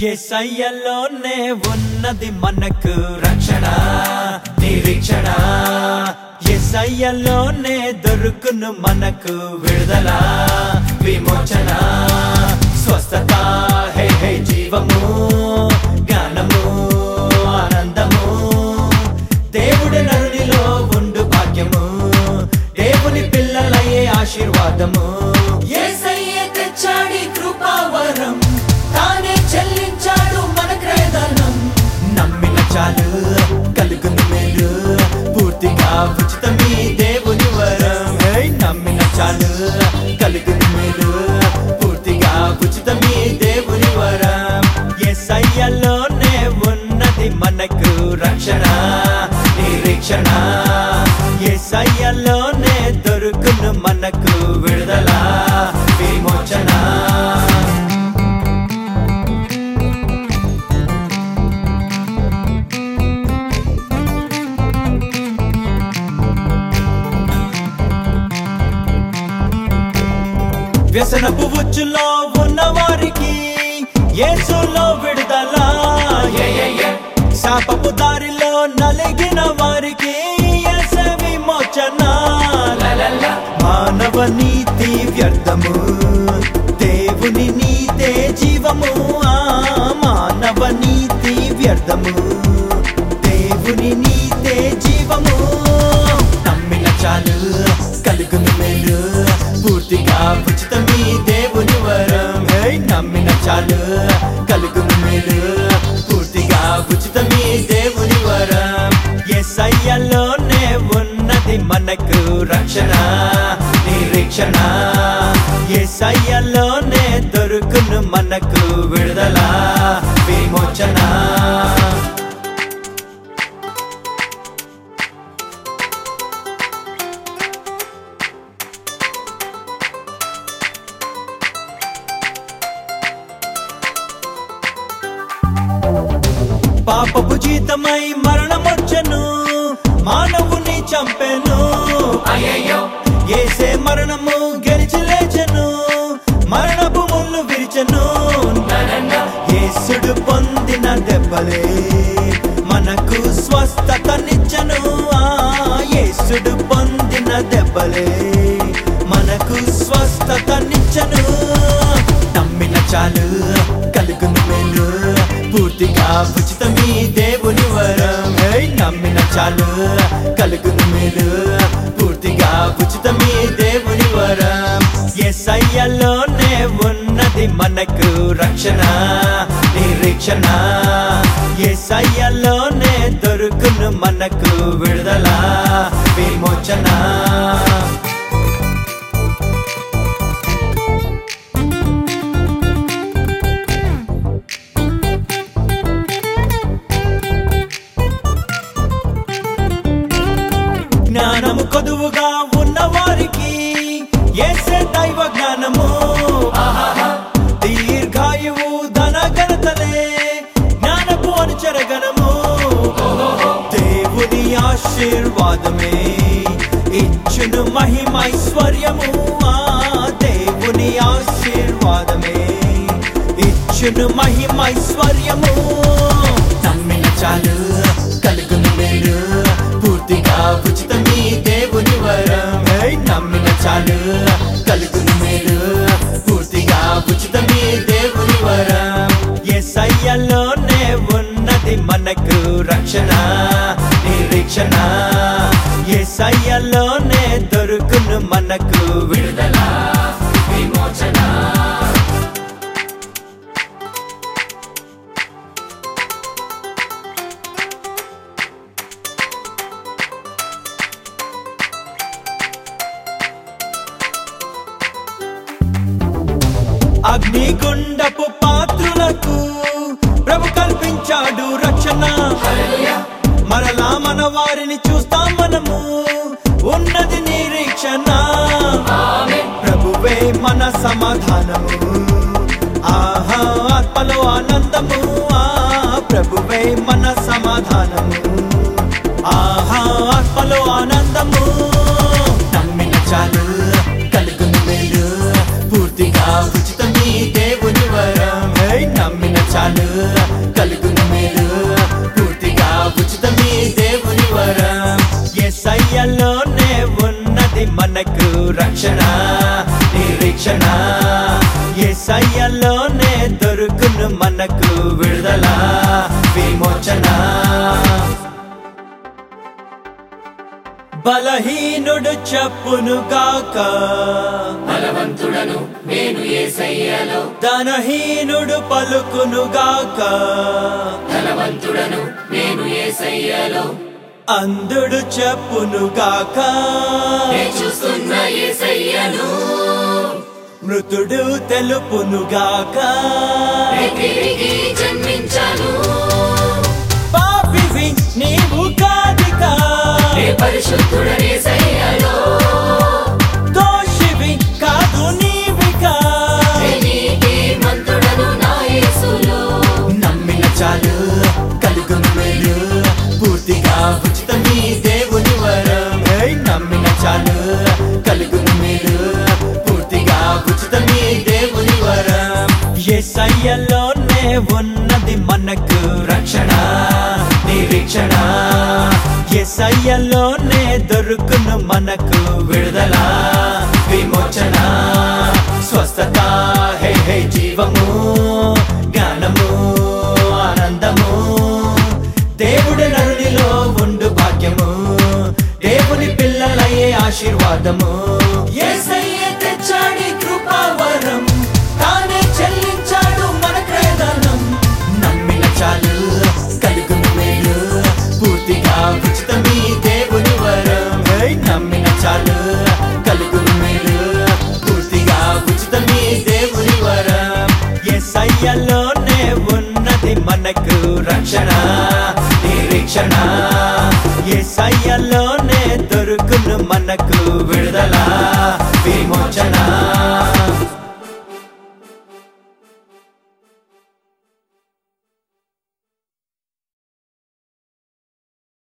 ఎసయ్యలోనే ఉన్నది మనకు రక్షణ నిరీక్షణ ఎసయ్యలోనే దొరుకును మనకు విడుదల విమోచన స్వస్థత హే హే జీవము జ్ఞానము ఆనందము దేవుడి నరునిలో ఉండు భాగ్యము దేవుని పిల్లలయ్యే ఆశీర్వాదము యేసయ్య తెచ్చాడి కృపావరం తానే చెల్లించాడు మన క్రయధనం నమ్మిన చాలు కలుగును మేలు పూర్తిగా ఉచితమీ దేవుని వరం ఏయ్, నమ్మిన చాలు కలుగును మేలు పూర్తిగా ఉచితమీ దేవుని వరం ఎస్ఐలోనే ఉన్నది మనకు రక్షణ నిరీక్షణ ఎస్ఐలోనే దొరుకును మనకు విడుదల విమోచన వ్యసనపు ఉచ్చులో ఉన్న వారికి యేసులో విడుదల శాపపు దారిలో నలిగిన వారికి యేసు విమోచన మానవ నీతి వ్యర్థము దేవుని నీతే జీవము ఆ మానవ నీతి వ్యర్థము దేవుని నీతే జీవము నమ్మిన చాలు కలుగును మేలు పూర్తిగా ఉచితమీ దేవుని వరం ఏయ్, నమ్మిన చాలు కలుగును మేలు పూర్తిగా ఉచితమీ దేవుని వరం ఎస్ఐలోనే ఉన్నది మనకు రక్షణ నిరీక్షణ ఎస్ఐలోనే దొరుకును మనకు విడుదల విమోచన పాపపు జీతమై మరణమొచ్చను మానవుని చంపెను అయ్యయ్యో ఏసే మరణము గెలిచి లేచెను మరణపు ముళ్ళు విరిచెను యేసుడు పొందిన దెబ్బలే మనకు స్వస్థతనిచ్చను ఆ యేసుడు పొందిన దెబ్బలే మనకు స్వస్థతనిచ్చను నమ్మిన చాలు కలుగును మేలు పూర్తిగా ఉచితమీ దేవుని వరం ఏయ్, నమ్మిన చాలు కలుగును మేలు పూర్తిగా ఉచితమీ దేవుని వరం ఎస్ఐలోనే ఉన్నది మనకు రక్షణ నిరీక్షణ ఎస్ఐలోనే దొరుకును మనకు విడుదల విమోచన జ్ఞానము కొదువుగా ఉన్న వారికి ఏసే దైవ జ్ఞానము దీర్ఘాయువు ధన ఘనతలే జ్ఞానపు అనుచరగణము దేవుని ఆశీర్వాదమే ఇచ్చును మహిమైశ్వర్యము ఆ దేవుని ఆశీర్వాదమే ఇచ్చును మహిమైశ్వర్యము నమ్మిన చాలు కలుగును మేలు పూర్తిగా ఉచితమీ దేవుని వరం ఏయ్, నమ్మిన చాలు కలుగును మేలు పూర్తిగా ఉచితమీ దేవుని వరం ఎస్ఐలోనే ఉన్నది మనకు రక్షణ నిరీక్షణ ఎస్ఐలోనే దొరుకును మనకు విడుదల విమోచన అగ్నిగుండపు పాత్రులకు ప్రభు కల్పించాడు రక్షణ మరలా మన వారిని చూస్తాం మనము ఉన్నది నిరీక్షణ ప్రభువే మన సమాధానము ఆహా ఆత్మలో ఆనందము ఆ ప్రభువే మన సమాధానము ఆహా ఆత్మలో ఆనందము నమ్మిన చాలు కలుగును మేలు పూర్తిగా ఉచితమీ దేవుని వరం హే, నమ్మిన చాలు రక్షణ నిరీక్షణ ఏసయ్యలోనే దొరుకును మనకు విడుదల విమోచన బలహీనుడు చెప్పును గాక బలవంతుడను నేను ఏసయ్యలో ధనహీనుడు పలుకును గాక ధనవంతుడను నేను ఏసయ్యలో అందుడు చెప్పును గాక నే చూస్తున్న ఏసయ్యను మృతుడు తెలుపును గాక నే తిరిగి జన్మించాను పాపివి నీవు కాదికా నే పరిశుద్ధుడనే సయ్యలో దోషివి కాదు నీవికా నే నీతి మంతుడను నా యేసులో నమ్మిన చాలు కలుగును మేలు పూర్తిగా ఉచితమీ దేవుని వరం హే, నమ్మిన చాలు కలుగును మేలు పూర్తిగా ఉచితమీ దేవుని వరం ఎస్ఐలోనే ఉన్నది మనకు రక్షణ నిరీక్షణ ఎస్ఐలోనే దొరుకును మనకు విడుదల విమోచన స్వస్థత హే హే జీవము జ్ఞానము ఆనందము దేవుడి నరునిలో ఉండు భాగ్యము దేవుని పిల్లలయ్యే ఆశీర్వాదము యేసయ్యే తెచ్చాడి కృపావరం తానే చెల్లించాడు మన క్రేదనం నమ్మిన చాలు కలుగును మేలు పూర్తిగా ఉచితమీ దేవుని వరం హే, నమ్మిన చాలు కలుగును మేలు పూర్తిగా ఉచితమీ దేవుని వరం ఎస్ఐలోనే ఉన్నది మనకు రక్షణ నిరీక్షణ ఎస్ఐలోనే దొరుకును మనకు విడుదల విమోచన